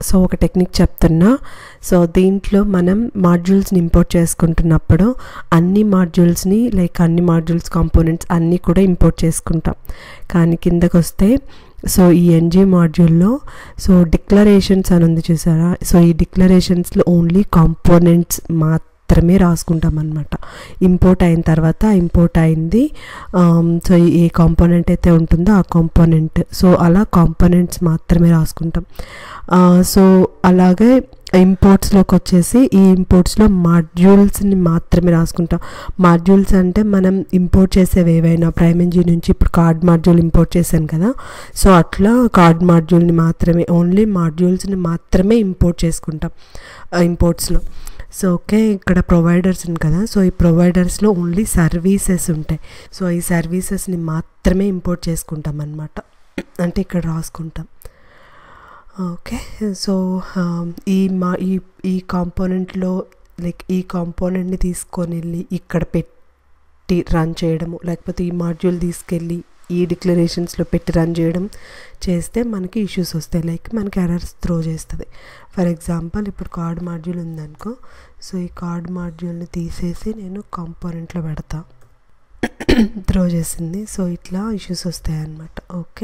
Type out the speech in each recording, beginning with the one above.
So ఒక technique చెప్తున్నా so దీంట్లో మనం మాడ్యూల్స్ని ఇంపోర్ట్ చేసుకుంటున్నప్పుడు అన్ని మాడ్యూల్స్ని లైక్ అన్ని మాడ్యూల్స్ కాంపోనెంట్స్ అన్నీ కూడా ఇంపోర్ట్ చేసుకుంటాం కానీ కిందకు వస్తే సో ఈ ఎన్జీ మాడ్యూల్లో సో డిక్లరేషన్స్ అని ఉంది చూసారా సో ఈ డిక్లరేషన్స్లో ఓన్లీ కాంపోనెంట్స్ మాత్రమే రాసుకుంటాం అనమాట ఇంపోర్ట్ అయిన తర్వాత ఇంపోర్ట్ అయింది సో ఏ కాంపోనెంట్ అయితే ఉంటుందో ఆ కాంపోనెంట్ సో అలా కాంపోనెంట్స్ మాత్రమే రాసుకుంటాం సో అలాగే ఇంపోర్ట్స్లోకి వచ్చేసి ఈ ఇంపోర్ట్స్లో మాడ్యూల్స్ని మాత్రమే రాసుకుంటాం మాడ్యూల్స్ అంటే మనం ఇంపోర్ట్ చేసేవి ఏవైనా ప్రైమెంజీ నుంచి ఇప్పుడు కార్డ్ మాడ్యూల్ ఇంపోర్ట్ చేశాను కదా సో అట్లా కార్డ్ మాడ్యూల్ని మాత్రమే ఓన్లీ మాడ్యూల్స్ని మాత్రమే ఇంపోర్ట్ చేసుకుంటాం ఇంపోర్ట్స్లో సో ఓకే ఇక్కడ ప్రొవైడర్స్ ఉంది కదా సో ఈ ప్రొవైడర్స్లో ఓన్లీ సర్వీసెస్ ఉంటాయి సో ఈ సర్వీసెస్ని మాత్రమే ఇంపోర్ట్ చేసుకుంటాం అనమాట అంటే ఇక్కడ రాసుకుంటాం ఓకే సో ఈ మా ఈ ఈ కాంపోనెంట్లో లైక్ ఈ కాంపోనెంట్ని తీసుకొని వెళ్ళి ఇక్కడ పెట్టి రన్ చేయడము లేకపోతే ఈ మాడ్యూల్ తీసుకెళ్ళి ఈ డిక్లరేషన్స్లో పెట్టి రన్ చేయడం చేస్తే మనకి ఇష్యూస్ వస్తాయి లైక్ మనకి ఎర్రర్స్ త్రో చేస్తుంది ఫర్ ఎగ్జాంపుల్ ఇప్పుడు కార్డ్ మాడ్యూల్ ఉందనుకో సో ఈ కార్డ్ మాడ్యూల్ని తీసేసి నేను కాంపోనెంట్లో పెడతా త్రో చేసింది సో ఇట్లా ఇష్యూస్ వస్తాయి అన్నమాట okay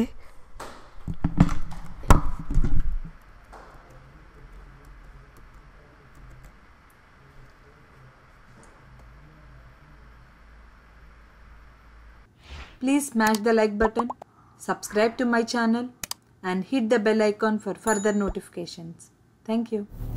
Please smash the like button, subscribe to my channel and hit the bell icon for further notifications. Thank you.